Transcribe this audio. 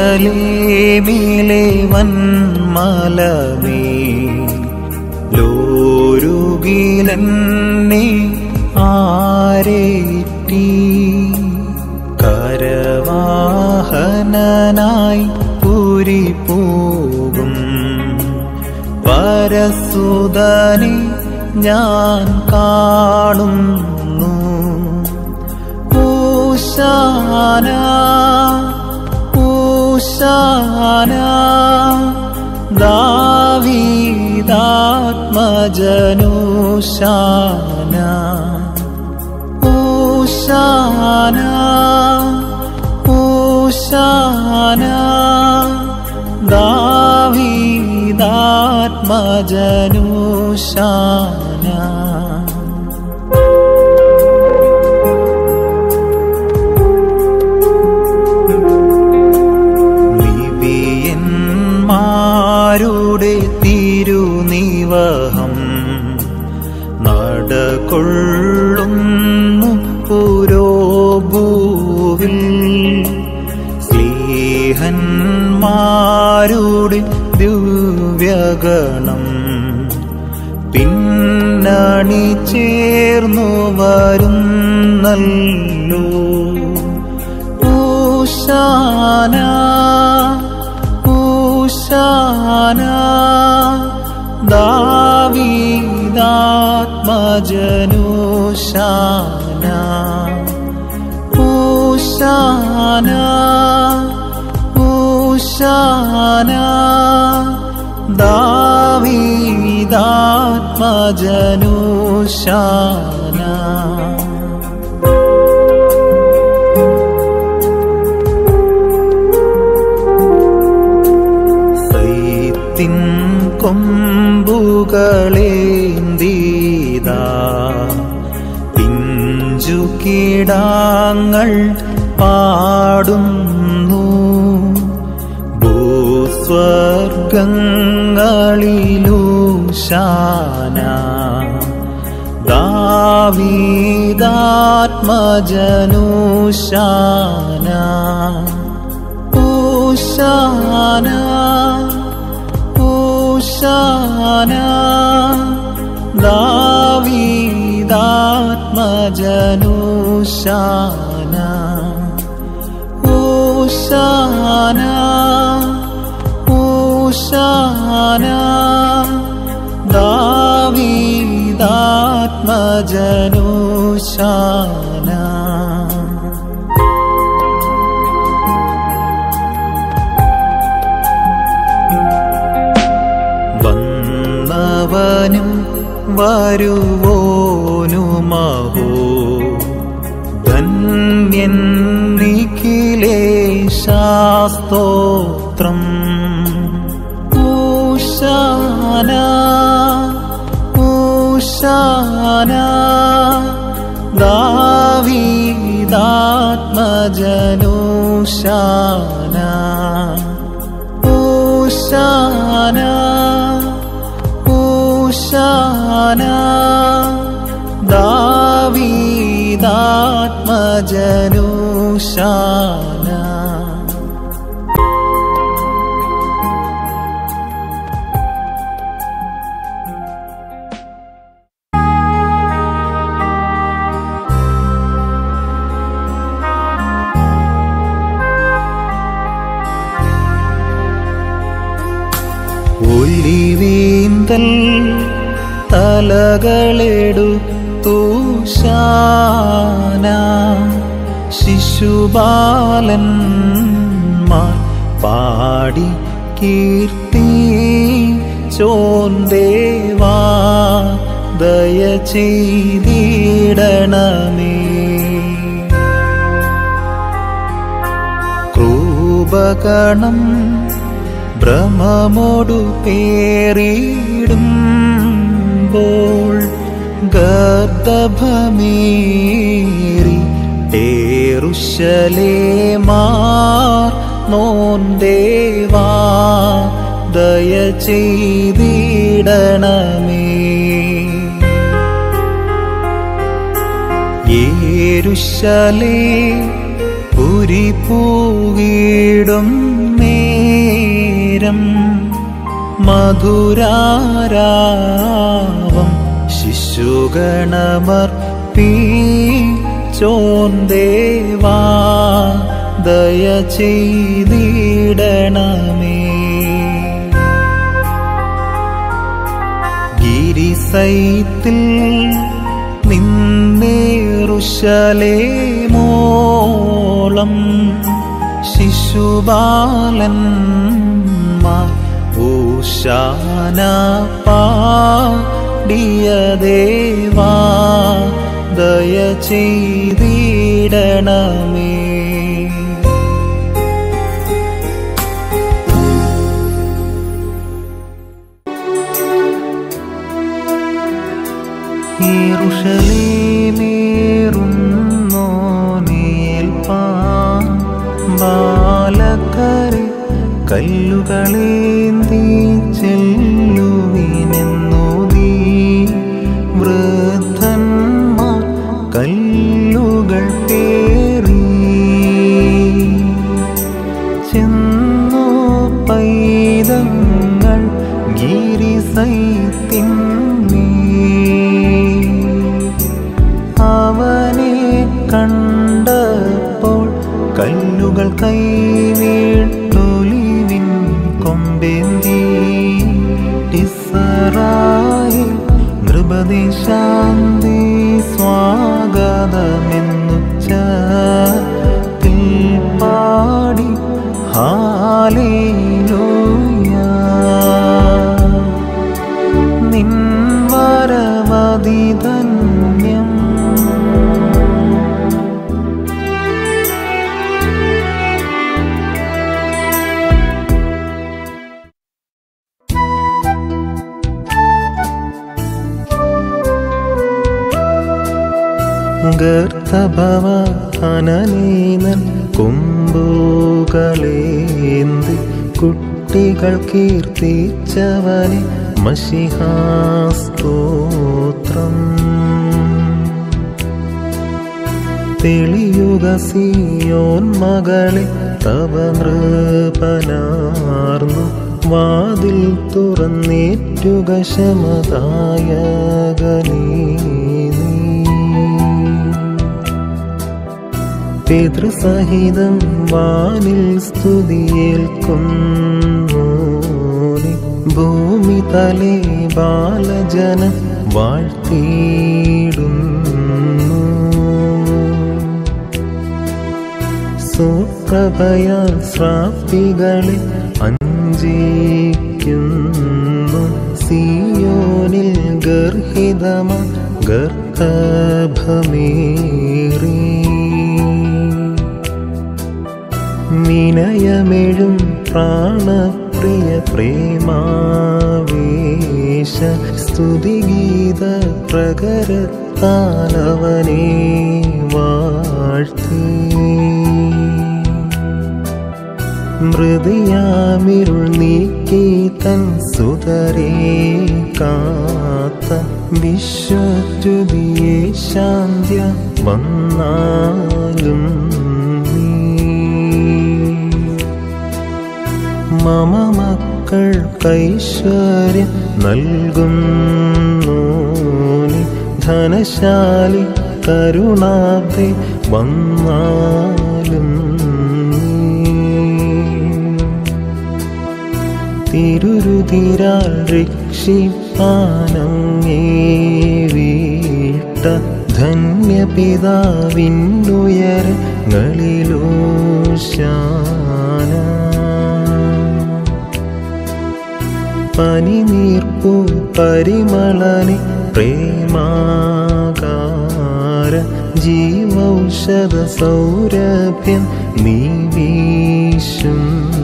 യെരുശലേമിലെ വന്മലമേ ലോരുകിലെന്നെ ആരേറ്റി കരവാഹനനായി പുരി പോകും പരസുതനെ ഞാൻ കാണുന്നു ഊശാന ഊശാന ദാവീദാത്മജനൂശാന ഊശാന ഊശാന ദാവീദാത്മജനൂശാന നിബിയന്മാരുടെ തിരുനിവഹം നടകൊള്ളുന്നു പുരോഭൂവിൽ സ്ലീഹന്മാരുടെ ദിവ്യഗണം പിന്നണി ചേർന്നു വരുന്നല്ലോ ഊശാന ഊശാന ദാവീദാത്മജനൂശാന ഊശാന ഊശാന ദാവീദാത്മജനൂശാന സൈത്തിൻ കൊമ്പുകളേന്തീതാ പിഞ്ചു കീടാങ്ങൾ പാടുന്നു ഭൂസ്വർഗങ്ങളിലൂശാന ദാവീദാത്മജനൂശാന ഊശാന ഊശാന ദാവീദാത്മജനൂശാന ഊശാന ഊശാന ദാവീദാത്മജനൂശാന വന്നവനും വരുവോനുമഹോ ധന്യൻ നിഖിലേശാസ്തോത്രം ഊശാന ഊശാന ദാവീദാത്മജനൂശാന ഊശാന ഊശാന ദാവീദാത്മജനൂശാന ഒലിവീന്തൽ തലകളെടുത്തൂശാന ശിശുബാലന്മാർ പാടി കീർത്തി ചോന്തേവാ ദയ ചെയ്തിടണമേ ക്രൂപകണം ഭ്രമമോടു പേറിടുമ്പോൾ ഗർദഭമേറി തേറുശലേമാർ നോന്തേവാ ദയ ചെയ്തിടണമേ യേരുശലേ പുരി പൂകിടും നേരം മധുരാരാവം ശിശുഗണമർപ്പി ചോന്തേവാ ദയ ചെയ്തിടണമേ ഗിരിസൈത്തിൽ നിന്നേറുശലേമോളം ശിശുബാലന്മാർ ഊശാന പാടിയ ദേവാ ദയ ചെയ്തിടണമേ േറുന്നോനേൽപ്പാൻ ബാലക്കരെ കല്ലുകളേന്തി ചെല്ലുവിനെന്നോദീ വൃദ്ധന്മാർ കല്ലുകൾ പേറി ചെന്നു പൈതങ്ങൾ ഗിരിസൈത്തിന്മേ അവനെ കണ്ടപ്പോൾ കല്ലുകൾ കൈവിട്ടൊലിവിൻ കൊമ്പേന്തി ടിസറായി നൃപതി ശാന്തി സ്വാഗതമെന്നുച്ച പാടി ഹാലേലൂയ നിൻ വരവതി ധന്യം ഗർത്തഭവ അനനീനൻ കൊമ്പുകളേന്തി കുട്ടികൾ കീർത്തിച്ചവനെ മഷിഹാസ്തോത്രം തെളിയുക സിയോൻ മകളെ തവ നൃപനാർന്നു വാതിൽ തുറന്നേറ്റുക ശമദായകനീ നീ. പിതൃസഹിതം വാനിൽ സ്തുതിയേൽക്കുന്നു നീ. ഭൂമി തലേ ബാലജന വാഴ്ത്തിയിടുന്നു സുപ്രഭയാൽ ശ്രാപ്പികളെ അഞ്ചിക്കുന്നു സിയോനിൽ ഗർഹിതമ ഗർഭമേറി വിനയമെഴും പ്രാണപ്രിയ പ്രേമാവേശ സ്തുതിഗീത പ്രകരത്താലവനെ വാഴ്ത്തി മൃതിയാമിരുൾ നീക്കി തൻ സുതരേ കാത്ത വിശ്വചുതിയെ ശാന്ത്യ വന്നാലും നീ മമ മക്കൾക്കൈശ്വര്യം നൽകുന്നു നീ. ധനശാലി കരുണാബ്ദെ വന്നാലും നീ. തിരുരുതിരാൽ രക്ഷിപ്പാനങ്ങേ വീട്ട ധന്യപിതാവിന്നുയരങ്ങളിലൂശാന പനിനീർപ്പു പരിമളനി പ്രേമാകാര ജീവൗഷധ സൗരഭ്യം നീ വീശും